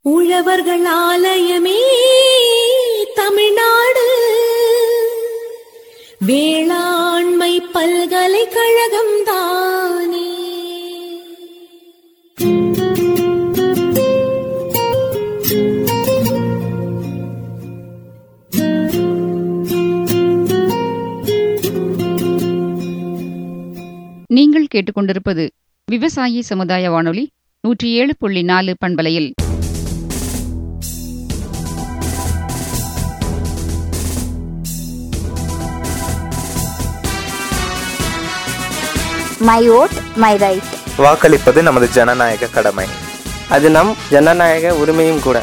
உழவர்கள் ஆலயமே தமிழ்நாடு வேளாண்மை பல்கலைக்கழகம் தானே நீங்கள் கேட்டுக்கொண்டிருப்பது விவசாயி சமுதாய வானொலி நூற்றி ஏழு புள்ளி நாலு பண்பலையில் மை ஓட் மை ரைட் வாக்களிப்பது நமது ஜனநாயக கடமை அது நம் ஜனநாயக உரிமையும் கூட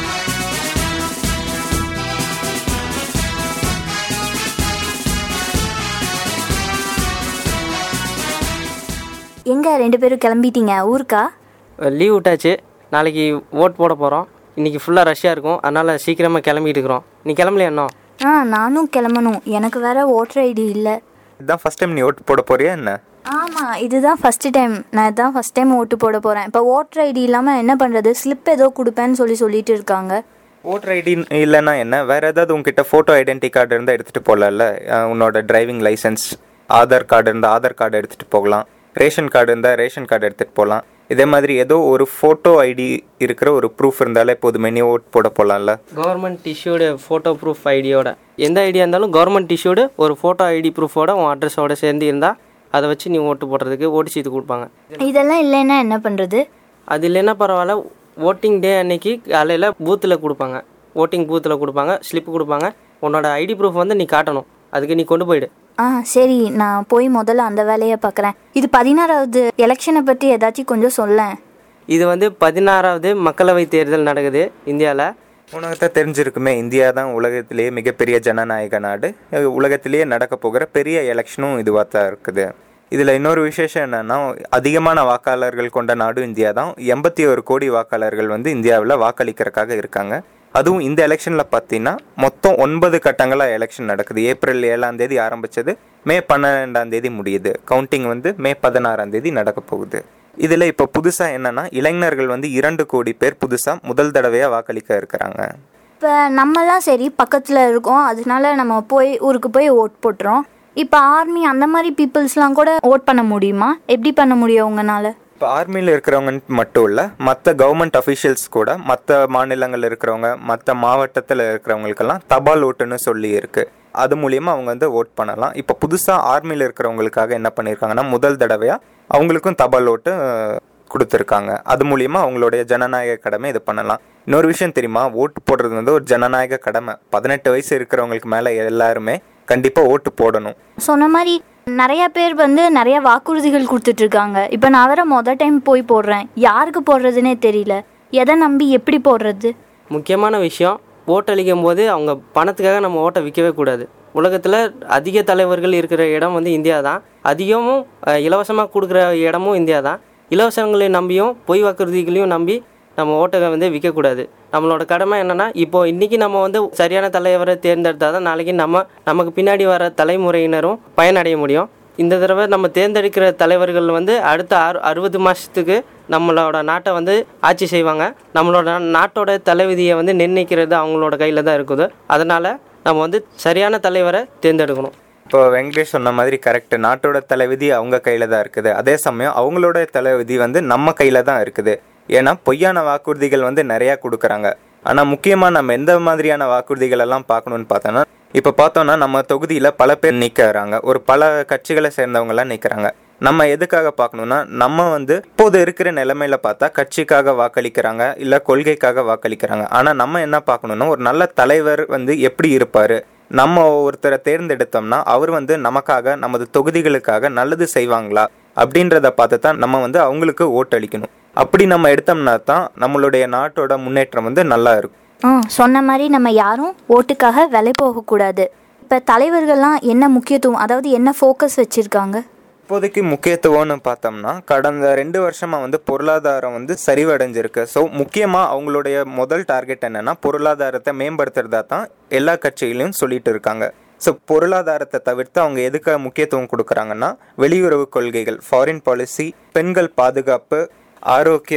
எங்க ரெண்டு பேரும் கிளம்பிட்டீங்க ஊருக்கா லீவ் விட்டாச்சு நாளைக்கு ஓட் போட போகிறோம் இன்றைக்கி ஃபுல்லாக ரஷ்யாக இருக்கும் அதனால் சீக்கிரமாக கிளம்பிட்டு இருக்கிறோம் நீ கிளம்பலையா இன்னும் ஆ நானும் கிளம்பணும் எனக்கு வேற ஓட்டர் ஐடி இல்லை இதுதான் ஃபர்ஸ்ட் டைம் நீ ஓட்டு போட போறியா என்ன ஆமாம் இதுதான் ஃபஸ்ட்டு டைம் நான் இதான் ஃபஸ்ட் டைம் ஓட்டு போட போகிறேன் இப்போ ஓட்டர் ஐடி இல்லாமல் என்ன பண்ணுறது ஸ்லிப் ஏதோ கொடுப்பேன்னு சொல்லி சொல்லிட்டு இருக்காங்க ஓட்டர் ஐடி இல்லைன்னா என்ன வேற ஏதாவது உங்ககிட்ட ஃபோட்டோ ஐடென்டி கார்டு இருந்தால் எடுத்துகிட்டு போகலாம்ல அஹ் உன்னோட டிரைவிங் லைசன்ஸ் ஆதார் கார்டு இருந்தால் ஆதார் கார்டு எடுத்துகிட்டு போகலாம் ரேஷன் கார்டு இருந்தால் ரேஷன் கார்டு எடுத்துகிட்டு போகலாம் இதே மாதிரி ஏதோ ஒரு ஃபோட்டோ ஐடி இருக்கிற ஒரு ப்ரூஃப் இருந்தாலே போதுமே நீ ஓட் போட போகலாம்ல கவர்மெண்ட் இஷ்யூடு ஃபோட்டோ ப்ரூஃப் ஐடியோட எந்த ஐடியா இருந்தாலும் கவர்மெண்ட் இஷ்யூடு ஒரு ஃபோட்டோ ஐடி ப்ரூஃபோட உன் அட்ரஸோட சேர்ந்து இருந்தால் அதை வச்சு நீ ஓட்டு போடுறதுக்கு ஓட்டு சீட்டு கொடுப்பாங்க இதெல்லாம் இல்லைன்னா என்ன பண்ணுறது அது இல்லைன்னா பரவாயில்ல ஓட்டிங் டே அன்னைக்கு காலையில் பூத்தில் கொடுப்பாங்க ஓட்டிங் பூத்தில் கொடுப்பாங்க ஸ்லிப் கொடுப்பாங்க உன்னோட ஐடி ப்ரூஃப் வந்து நீ காட்டணும் அதுக்கு நீ கொண்டு போயிடு ஆ சரி நான் போய் முதல்ல அந்த வேலையை பார்க்குறேன் இது பதினாறாவது எலெக்ஷனை பற்றி ஏதாச்சும் கொஞ்சம் சொல்லேன் இது வந்து பதினாறாவது மக்களவை தேர்தல் நடக்குது இந்தியாவில் உனக்கு தெரிஞ்சிருக்குமே இந்தியா தான் உலகத்திலேயே மிகப்பெரிய ஜனநாயக நாடு அஹ் உலகத்திலேயே நடக்க போகிற பெரிய எலெக்ஷனும் இதுவாக தான் இருக்குது இதில் இன்னொரு விசேஷம் என்னன்னா அதிகமான வாக்காளர்கள் கொண்ட நாடு இந்தியா தான் எண்பத்தி ஒரு கோடி வாக்காளர்கள் வந்து இந்தியாவில் வாக்களிக்கிறதுக்காக இருக்காங்க அதுவும் இந்த எலெக்ஷனில் பார்த்தீங்கன்னா மொத்தம் ஒன்பது கட்டங்களாக எலெக்ஷன் நடக்குது ஏப்ரல் ஏழாம் தேதி ஆரம்பிச்சது மே பன்னெண்டாம் தேதி முடியுது கவுண்டிங் வந்து மே பதினாறாம் தேதி நடக்க போகுது இதில் இப்போ புதுசாக என்னன்னா இளைஞர்கள் வந்து இரண்டு கோடி பேர் புதுசாக முதல் தடவையாக வாக்களிக்க இருக்கிறாங்க இப்போ நம்மலாம் சரி பக்கத்தில் இருக்கோம் அதனால நம்ம போய் ஊருக்கு போய் ஓட் போட்டுறோம் இப்போ ஆர்மி அந்த மாதிரி பீப்புள்ஸ்லாம் கூட ஓட் பண்ண முடியுமா எப்படி பண்ண முடியும் உங்களால இப்போ ஆர்மியில் இருக்கிறவங்க மட்டும் இல்லை மற்ற கவர்மெண்ட் அஃபிஷியல்ஸ் கூட மற்ற மாநிலங்களில் இருக்கிறவங்க மற்ற மாவட்டத்தில் இருக்கிறவங்களுக்கெல்லாம் தபால் ஓட்டுன்னு சொல்லி இருக்கு அது மூலியமா அவங்க வந்து ஓட் பண்ணலாம் இப்போ புதுசாக ஆர்மியில் இருக்கிறவங்களுக்காக என்ன பண்ணியிருக்காங்கன்னா முதல் தடவையாக அவங்களுக்கும் தபால் ஓட்டு அஹ், கொடுத்துருக்காங்க அது மூலியமா அவங்களுடைய ஜனநாயக கடமை இது பண்ணலாம் இன்னொரு விஷயம் தெரியுமா ஓட்டு போடுறது வந்து ஒரு ஜனநாயக கடமை பதினெட்டு வயசு இருக்கிறவங்களுக்கு மேலே எல்லாருமே கண்டிப்பாக ஓட்டு போடணும் சொன்ன மாதிரி நிறைய பேர் வந்து நிறைய வாக்குறுதிகள் கொடுத்துட்டு இருக்காங்க இப்போ நான் வேற மொதல் டைம் போய் போடுறேன் யாருக்கு போடுறதுனே தெரியல எதை நம்பி எப்படி போடுறது முக்கியமான விஷயம் ஓட்டளிக்கும் போது அவங்க பணத்துக்காக நம்ம ஓட்டை விற்கவே கூடாது உலகத்தில் அதிக தலைவர்கள் இருக்கிற இடம் வந்து இந்தியா தான் அதிகமும் இலவசமாக கொடுக்குற இடமும் இந்தியா தான் இலவசங்களை நம்பியும் பொய் வாக்குறுதிகளையும் நம்பி நம்ம ஓட்டை வந்து விற்கக்கூடாது நம்மளோட கடமை என்னன்னா இப்போ இன்னைக்கு நம்ம வந்து சரியான தலைவரை தேர்ந்தெடுத்தால் தான் நாளைக்கு நம்ம நமக்கு பின்னாடி வர தலைமுறையினரும் பயனடைய முடியும் இந்த தடவை நம்ம தேர்ந்தெடுக்கிற தலைவர்கள் வந்து அடுத்த அறு அறுபது மாதத்துக்கு நம்மளோட நாட்டை வந்து ஆட்சி செய்வாங்க நம்மளோட நாட்டோட தலைவிதியை வந்து நிர்ணயிக்கிறது அவங்களோட கையில் தான் இருக்குது அதனால் நம்ம வந்து சரியான தலைவரை தேர்ந்தெடுக்கணும் இப்போ வெங்கடேஷ் சொன்ன மாதிரி கரெக்ட் நாட்டோட தலைவிதி அவங்க கையில தான் இருக்குது அதே சமயம் அவங்களோட தலைவிதி வந்து நம்ம கையில தான் இருக்குது ஏன்னா பொய்யான வாக்குறுதிகள் வந்து நிறைய கொடுக்குறாங்க ஆனா முக்கியமா நம்ம எந்த மாதிரியான வாக்குறுதிகள் எல்லாம் பார்க்கணும்னு பார்த்தோம்னா இப்போ பார்த்தோம்னா நம்ம தொகுதியில பல பேர் நிற்கிறாங்க ஒரு பல கட்சிகளை சேர்ந்தவங்க எல்லாம் நிற்கிறாங்க நம்ம எதுக்காக பார்க்கணும்னா நம்ம வந்து இப்போது இருக்கிற நிலைமையில பார்த்தா கட்சிக்காக வாக்களிக்கிறாங்க இல்ல கொள்கைக்காக வாக்களிக்கிறாங்க ஆனா நம்ம என்ன பார்க்கணும்னா ஒரு நல்ல தலைவர் வந்து எப்படி இருப்பாரு நம்ம ஒருத்தரை தேர்ந்தெடுத்தோம்னா அவர் வந்து நமக்காக நமது தொகுதிகளுக்காக நல்லது செய்வாங்களா அப்படின்றத பார்த்து தான் நம்ம வந்து அவங்களுக்கு ஓட்டளிக்கணும் அப்படி நம்ம எடுத்தோம்னா தான் நம்மளுடைய நாட்டோட முன்னேற்றம் வந்து நல்லா இருக்கும் ஆ சொன்ன மாதிரி நம்ம யாரும் ஓட்டுக்காக விலை போகக்கூடாது இப்போ தலைவர்கள்லாம் என்ன முக்கியத்துவம் அதாவது என்ன ஃபோக்கஸ் வச்சுருக்காங்க இப்போதைக்கு முக்கியத்துவம்னு பார்த்தோம்னா கடந்த ரெண்டு வருஷமா வந்து பொருளாதாரம் வந்து சரிவடைஞ்சிருக்கு ஸோ முக்கியமாக அவங்களுடைய முதல் டார்கெட் என்னன்னா பொருளாதாரத்தை மேம்படுத்துறதா தான் எல்லா கட்சிகளையும் சொல்லிட்டு இருக்காங்க ஸோ பொருளாதாரத்தை தவிர்த்து அவங்க எதுக்கு முக்கியத்துவம் கொடுக்குறாங்கன்னா வெளியுறவு கொள்கைகள் ஃபாரின் பாலிசி பெண்கள் பாதுகாப்பு ஆரோக்கியம்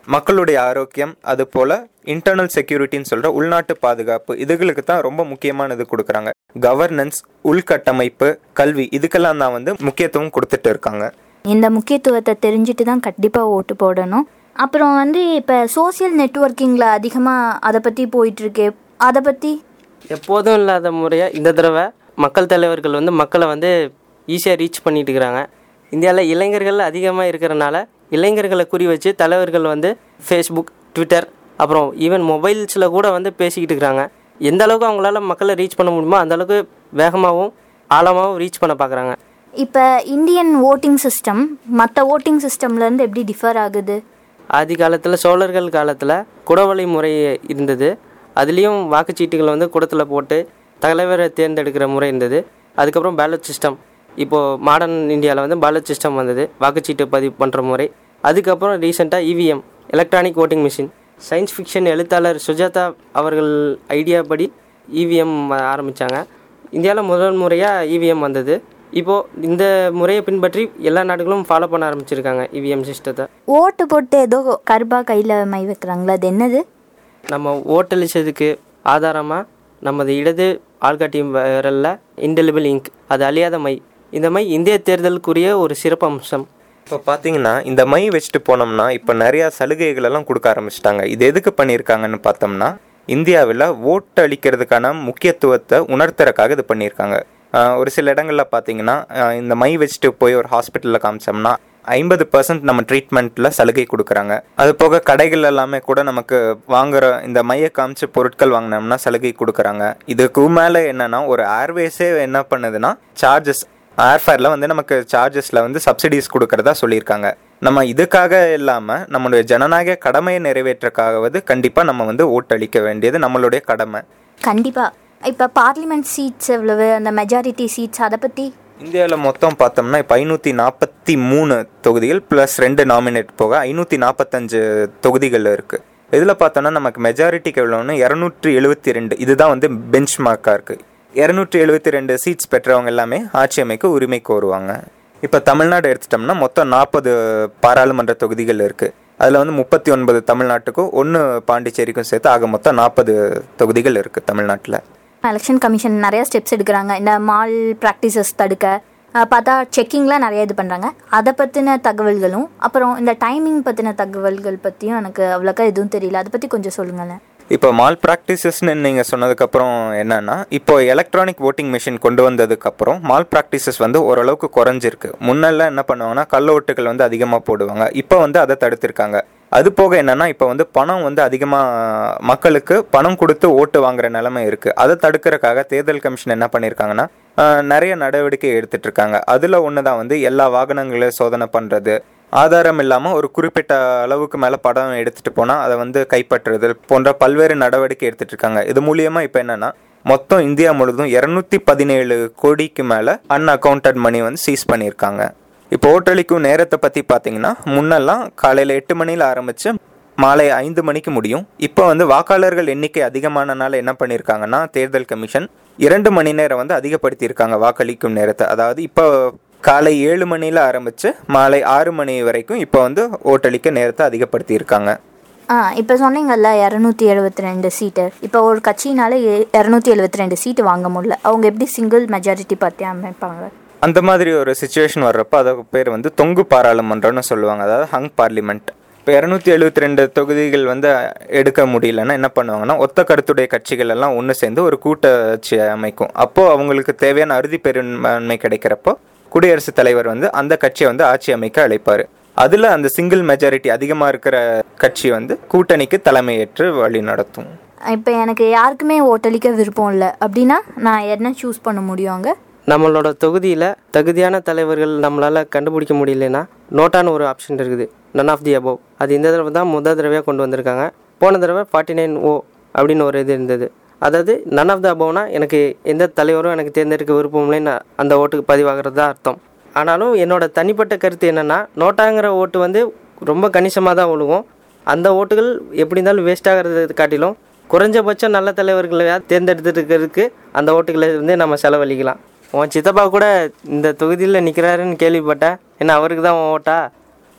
மக்களுடைய ஆரோக்கியம் அது போல இன்டர்னல் செக்யூரிட்டின்னு சொல்ற உள்நாட்டு பாதுகாப்பு இதுகளுக்கு தான் ரொம்ப முக்கியமானது கொடுக்குறாங்க கவர்னன்ஸ் உள்கட்டமைப்பு கல்வி இதுக்கெல்லாம் தான் வந்து முக்கியத்துவம் கொடுத்துட்டு இருக்காங்க இந்த முக்கியத்துவத்தை தெரிஞ்சுட்டு தான் கண்டிப்பாக ஓட்டு போடணும் அப்புறம் வந்து இப்போ சோஷியல் நெட்வொர்க்கிங்கில் அதிகமாக அதை பற்றி போயிட்டுருக்கு அதை பற்றி எப்போதும் இல்லாத முறையாக இந்த தடவை மக்கள் தலைவர்கள் வந்து மக்களை வந்து ஈஸியாக ரீச் பண்ணிட்டு இருக்கிறாங்க இந்தியாவில் இளைஞர்கள் அதிகமாக இருக்கிறனால இளைஞர்களை குறி வச்சு தலைவர்கள் வந்து ஃபேஸ்புக் ட்விட்டர் அப்புறம் ஈவன் மொபைல்ஸில் கூட வந்து பேசிக்கிட்டு இருக்கிறாங்க எந்த அளவுக்கு அவங்களால மக்களை ரீச் பண்ண முடியுமோ அந்த அளவுக்கு வேகமாகவும் ஆழமாகவும் ரீச் பண்ண பார்க்குறாங்க இப்போ இந்தியன் ஓட்டிங் சிஸ்டம் மற்ற ஓட்டிங் சிஸ்டம்லேருந்து எப்படி டிஃபர் ஆகுது ஆதி காலத்தில் சோழர்கள் காலத்தில் குடவழி முறை இருந்தது அதுலேயும் வாக்குச்சீட்டுகளை வந்து குடத்தில் போட்டு தலைவரை தேர்ந்தெடுக்கிற முறை இருந்தது அதுக்கப்புறம் பேலட் சிஸ்டம் இப்போது மாடர்ன் இந்தியாவில் வந்து பேலட் சிஸ்டம் வந்தது வாக்குச்சீட்டு பதிவு பண்ணுற முறை அதுக்கப்புறம் ரீசெண்டாக EVM electronic voting machine science fiction எழுத்தாளர் சுஜாதா அவர்கள் ஐடியா படி இவிஎம் ஆரம்பித்தாங்க இந்தியாவில் முதல் முறையாக இவிஎம் வந்தது இப்போது இந்த முறையை பின்பற்றி எல்லா நாடுகளும் ஃபாலோ பண்ண ஆரம்பிச்சிருக்காங்க இவிஎம் சிஸ்டத்தை ஓட்டு போட்டு ஏதோ கருப்பா கையில் மை வைக்கிறாங்களா அது என்னது நம்ம ஓட்டளிச்சதுக்கு ஆதாரமாக நமது இடது ஆள்காட்டி விரலில் இன்டெலிபிள் இங்க் அது அழியாத மை இந்த மை இந்திய தேர்தலுக்குரிய ஒரு சிறப்பு அம்சம் இப்போ பார்த்தீங்கன்னா இந்த மை வச்சுட்டு போனோம்னா இப்போ நிறையா சலுகைகள் எல்லாம் கொடுக்க ஆரம்பிச்சிட்டாங்க இது எதுக்கு பண்ணியிருக்காங்கன்னு பார்த்தோம்னா இந்தியாவில் ஓட்டு அளிக்கிறதுக்கான முக்கியத்துவத்தை உணர்த்துறதுக்காக இது பண்ணியிருக்காங்க ஆஹ் ஒரு சில இடங்களில் பார்த்தீங்கன்னா ஆஹ் இந்த மை வச்சுட்டு போய் ஒரு ஹாஸ்பிட்டலில் காமிச்சோம்னா ஐம்பது பர்சன்ட் நம்ம ட்ரீட்மெண்ட்டில் சலுகை கொடுக்குறாங்க அது போக கடைகள் எல்லாமே கூட நமக்கு வாங்குற இந்த மைய காமிச்ச பொருட்கள் வாங்கினோம்னா சலுகை கொடுக்குறாங்க இதுக்கு மேலே என்னன்னா ஒரு ஏர்வேஸே என்ன பண்ணுதுன்னா சார்ஜஸ் ஏர்ஃபேரில் வந்து நமக்கு சார்ஜஸில் வந்து சப்சிடிஸ் கொடுக்கறதா சொல்லியிருக்காங்க நம்ம இதுக்காக இல்லாமல் நம்மளுடைய ஜனநாயக கடமையை நிறைவேற்றக்காகவது கண்டிப்பாக நம்ம வந்து ஓட்டளிக்க வேண்டியது நம்மளுடைய கடமை கண்டிப்பாக இப்போ பார்லிமெண்ட் சீட்ஸ் எவ்வளவு அந்த மெஜாரிட்டி சீட்ஸ் அதை பற்றி இந்தியாவில் மொத்தம் பார்த்தோம்னா இப்போ ஐநூற்றி நாற்பத்தி மூணு தொகுதிகள் ப்ளஸ் ரெண்டு நாமினேட் போக ஐநூற்றி நாற்பத்தஞ்சு தொகுதிகள் இருக்குது இதில் பார்த்தோன்னா நமக்கு மெஜாரிட்டிக்கு எவ்வளோன்னு இரநூற்றி எழுபத்தி ரெண்டு இதுதான் வந்து பெஞ்ச் மார்க்காக இருக்குது இரநூற்றி எழுபத்தி ரெண்டு சீட்ஸ் பெற்றவங்க எல்லாமே ஆட்சி அமைக்க உரிமை கோருவாங்க இப்போ தமிழ்நாடு எடுத்துட்டோம்னா மொத்தம் நாற்பது பாராளுமன்ற தொகுதிகள் இருக்குது அதில் வந்து முப்பத்தி ஒன்பது தமிழ்நாட்டுக்கும் ஒன்று பாண்டிச்சேரிக்கும் சேர்த்து ஆக மொத்தம் நாற்பது தொகுதிகள் இருக்குது தமிழ்நாட்டில் எலெக்ஷன் கமிஷன் நிறைய ஸ்டெப்ஸ் எடுக்கிறாங்க இந்த மால் ப்ராக்டிசஸ் தடுக்க அஹ், பார்த்தா செக்கிங்லாம் நிறைய இது பண்ணுறாங்க அதை பற்றின தகவல்களும் அப்புறம் இந்த டைமிங் பற்றின தகவல்கள் பற்றியும் எனக்கு அவ்வளோக்கா எதுவும் தெரியல அதை பற்றி கொஞ்சம் சொல்லுங்களேன் இப்போ மால் ப்ராக்டிசஸ்னு நீங்கள் சொன்னதுக்கப்புறம் என்னன்னா இப்போ எலக்ட்ரானிக் ஓட்டிங் மிஷின் கொண்டு வந்ததுக்கப்புறம் மால் ப்ராக்டிசஸ் வந்து ஓரளவுக்கு குறைஞ்சிருக்கு முன்னெல்லாம் என்ன பண்ணுவாங்கன்னா கள்ள ஓட்டுகள் வந்து அதிகமாக போடுவாங்க இப்போ வந்து அதை தடுத்திருக்காங்க அது போக என்னன்னா இப்போ வந்து பணம் வந்து அதிகமாக மக்களுக்கு பணம் கொடுத்து ஓட்டு வாங்குற நிலைமை இருக்குது அதை தடுக்கிறதுக்காக தேர்தல் கமிஷன் என்ன பண்ணியிருக்காங்கன்னா ஆஹ், நிறைய நடவடிக்கை எடுத்துட்டு இருக்காங்க அதில் ஒன்று தான் வந்து எல்லா வாகனங்களையும் சோதனை பண்ணுறது ஆதாரம் இல்லாமல் ஒரு குறிப்பிட்ட அளவுக்கு மேலே படம் எடுத்துட்டு போனால் அதை வந்து கைப்பற்றுறது போன்ற பல்வேறு நடவடிக்கை எடுத்துட்டு இருக்காங்க இது மூலியமா இப்போ என்னன்னா மொத்தம் இந்தியா முழுவதும் இரநூத்தி பதினேழு கோடிக்கு மேலே அன்அக்கௌண்டட் மணி வந்து சீஸ் பண்ணியிருக்காங்க இப்போ ஓட்டளிக்கும் நேரத்தை பற்றி பார்த்தீங்கன்னா முன்னெல்லாம் காலையில் எட்டு மணியில் ஆரம்பித்து மாலை ஐந்து மணிக்கு முடியும் இப்போ வந்து வாக்காளர்கள் எண்ணிக்கை அதிகமானனால என்ன பண்ணியிருக்காங்கன்னா தேர்தல் கமிஷன் இரண்டு மணி நேரம் வந்து அதிகப்படுத்தியிருக்காங்க வாக்களிக்கும் நேரத்தை அதாவது இப்போ காலை ஏழு மணியில் ஆரம்பித்து மாலை ஆறு மணி வரைக்கும் இப்போ வந்து ஓட்டளிக்க நேரத்தை அதிகப்படுத்தியிருக்காங்க ஆ இப்போ சொன்னீங்கல்ல இரநூத்தி எழுபத்தி ரெண்டு சீட்டு இப்போ ஒரு கட்சினால இரநூத்தி எழுபத்தி ரெண்டு சீட்டு வாங்க முடியல அவங்க எப்படி சிங்கிள் மெஜாரிட்டி பார்ட்டி அமைப்பாங்க அந்த மாதிரி ஒரு சுச்சுவேஷன் வர்றப்போ அதுக்கு பேர் வந்து தொங்கு பாராளுமன்றம்னு சொல்லுவாங்க அதாவது ஹங் பார்லிமெண்ட் இப்போ இரநூத்தி எழுபத்தி ரெண்டு தொகுதிகள் வந்து எடுக்க முடியலன்னா என்ன பண்ணுவாங்கன்னா ஒத்த கருத்துடைய கட்சிகள் எல்லாம் ஒன்று சேர்ந்து ஒரு கூட்டாட்சி அமைக்கும் அப்போ அவங்களுக்கு தேவையான அறுதி பெரும்பான்மை கிடைக்கிறப்போ குடியரசுத் தலைவர் வந்து அந்த கட்சியை வந்து ஆட்சி அமைக்க அழைப்பார் அதில் அந்த சிங்கிள் மெஜாரிட்டி அதிகமாக இருக்கிற கட்சி வந்து கூட்டணிக்கு தலைமையேற்று வழி நடத்தும் இப்போ எனக்கு யாருக்குமே ஓட்டளிக்க விருப்பம் இல்லை அப்படின்னா நான் என்ன சூஸ் பண்ண முடியும் அங்கே நம்மளோட தொகுதியில் தகுதியான தலைவர்கள் நம்மளால் கண்டுபிடிக்க முடியலன்னா நோட்டான்னு ஒரு ஆப்ஷன் இருக்குது நன் ஆஃப் தி அபவ் அது இந்த தடவை தான் முதல் தடவையாக கொண்டு வந்திருக்காங்க போன தடவை ஃபார்ட்டி நைன் ஓ அப்படின்னு ஒரு இது இருந்தது அதாவது நன் ஆஃப் த அபவ்னா எனக்கு எந்த தலைவரும் எனக்கு தேர்ந்தெடுக்க விருப்பம் இல்லைன்னு அந்த ஓட்டுக்கு பதிவாகிறது தான் அர்த்தம் ஆனாலும் என்னோட தனிப்பட்ட கருத்து என்னென்னா நோட்டாங்கிற ஓட்டு வந்து ரொம்ப கணிசமாக தான் விழுகும் அந்த ஓட்டுகள் எப்படி இருந்தாலும் வேஸ்ட் ஆகிறது காட்டிலும் குறைஞ்சபட்சம் நல்ல தலைவர்களை தேர்ந்தெடுத்துட்டு இருக்கிறதுக்கு அந்த ஓட்டுகளை வந்து நம்ம செலவழிக்கலாம் உன் சித்தப்பா கூட இந்த தொகுதியில் நிற்கிறாருன்னு கேள்விப்பட்டேன் என்ன அவருக்கு தான் உன் ஓட்டா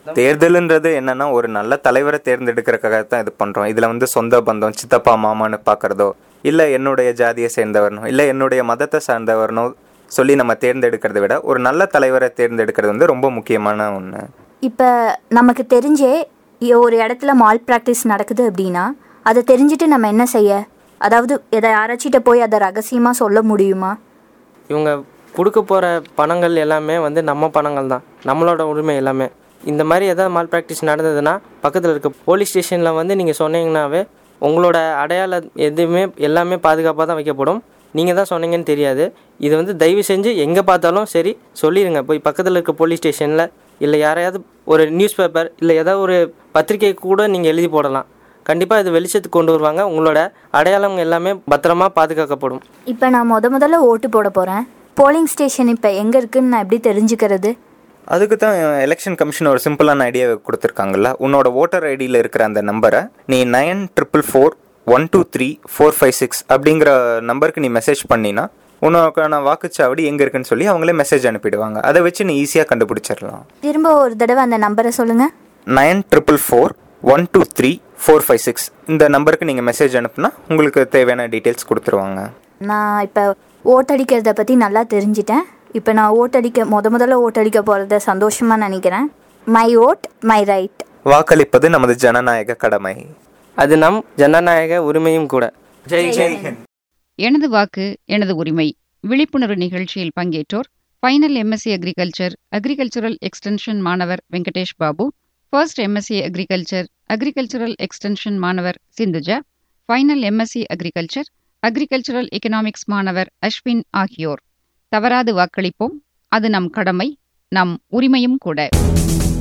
தேர்தலுன்றது என்னன்னா ஒரு நல்ல தலைவரை தேர்ந்தெடுக்கிறதுக்காக தான் இது பண்றோம் இதுல வந்து சொந்த பந்தம் சித்தப்பா மாமான்னு பார்க்கறதோ இல்ல என்னுடைய ஜாதியை சேர்ந்தவர்னோ இல்ல என்னுடைய மதத்தை சார்ந்தவர்னோ சொல்லி நம்ம தேர்ந்தெடுக்கிறத விட ஒரு நல்ல தலைவரை தேர்ந்தெடுக்கிறது வந்து ரொம்ப முக்கியமான ஒன்று இப்போ நமக்கு தெரிஞ்சே இ- ஒரு இடத்துல மால் ப்ராக்டிஸ் நடக்குது அப்படின்னா அதை தெரிஞ்சுட்டு நம்ம என்ன செய்ய அதாவது எதை யாராச்சிட்ட போய் அதை ரகசியமாக சொல்ல முடியுமா இவங்க கொடுக்க போகிற பணங்கள் எல்லாமே வந்து நம்ம பணங்கள் தான் நம்மளோட உரிமை எல்லாமே இந்த மாதிரி எதாவது மால் ப்ராக்டிஸ் நடந்ததுன்னா பக்கத்தில் இருக்க போலீஸ் ஸ்டேஷனில் வந்து நீங்கள் சொன்னீங்கன்னாவே உங்களோட அடையாளம் எதுவுமே எல்லாமே பாதுகாப்பாக தான் வைக்கப்படும் நீங்கள் தான் சொன்னீங்கன்னு தெரியாது இது வந்து தயவு செஞ்சு எங்கே பார்த்தாலும் சரி சொல்லிடுங்க போய் பக்கத்தில் இருக்க போலீஸ் ஸ்டேஷனில் இல்லை யாரையாவது ஒரு நியூஸ் பேப்பர் இல்லை ஏதாவது ஒரு பத்திரிக்கை கூட நீங்கள் எழுதி போடலாம் கண்டிப்பாக இது வெளிச்சத்துக்கு கொண்டு வருவாங்க உங்களோட அடையாளம் எல்லாமே பத்திரமா பாதுகாக்கப்படும் இப்போ நான் முத முதல்ல ஓட்டு போட போகிறேன் போலிங் ஸ்டேஷன் இப்போ எங்கே இருக்குன்னு நான் எப்படி தெரிஞ்சுக்கிறது அதுக்கு தான் எலெக்ஷன் கமிஷன் ஒரு சிம்பிளான ஐடியாவை கொடுத்துருக்காங்கல்ல உன்னோட ஓட்டர் ஐடியில் இருக்கிற அந்த நம்பரை நீ nine triple four one two three four five six அப்படிங்கிற நம்பருக்கு நீ மெசேஜ் பண்ணினா உனக்கான வாக்குச்சாவடி எங்கே இருக்குன்னு சொல்லி அவங்களே மெசேஜ் அனுப்பிடுவாங்க அதை வச்சு நீ ஈஸியாக கண்டுபிடிச்சிடலாம் திரும்ப ஒரு தடவை அந்த நம்பரை சொல்லுங்கள் nine triple four one two three four five six இந்த நம்பருக்கு நீங்கள் மெசேஜ் அனுப்புனா உங்களுக்கு தேவையான டீட்டெயில்ஸ் கொடுத்துருவாங்க நான் இப்போ ஓட்டடிக்கிறத பற்றி நல்லா தெரிஞ்சிட்டேன் இப்போ நான் ஓட்டடிக்க முத முதல்ல ஓட்டடிக்க போகிறத சந்தோஷமாக நினைக்கிறேன் மை ஓட் மை ரைட் வாக்களிப்பது நமது ஜனநாயக கடமை அது நம் ஜனநாயக உரிமையும் கூட ஜெய் ஜெய் ஹிந்த் எனது வாக்கு எனது உரிமை விழிப்புணர்வு நிகழ்ச்சியில் பங்கேற்றோர் final MSc agriculture agricultural extension மாணவர் Venkatesh Babu first MSc agriculture agricultural extension மாணவர் Sindhuja final MSc agriculture agricultural economics மாணவர் அஸ்வின் ஆகியோர் தவறாது வாக்களிப்போம் அது நம் கடமை நம் உரிமையும் கூட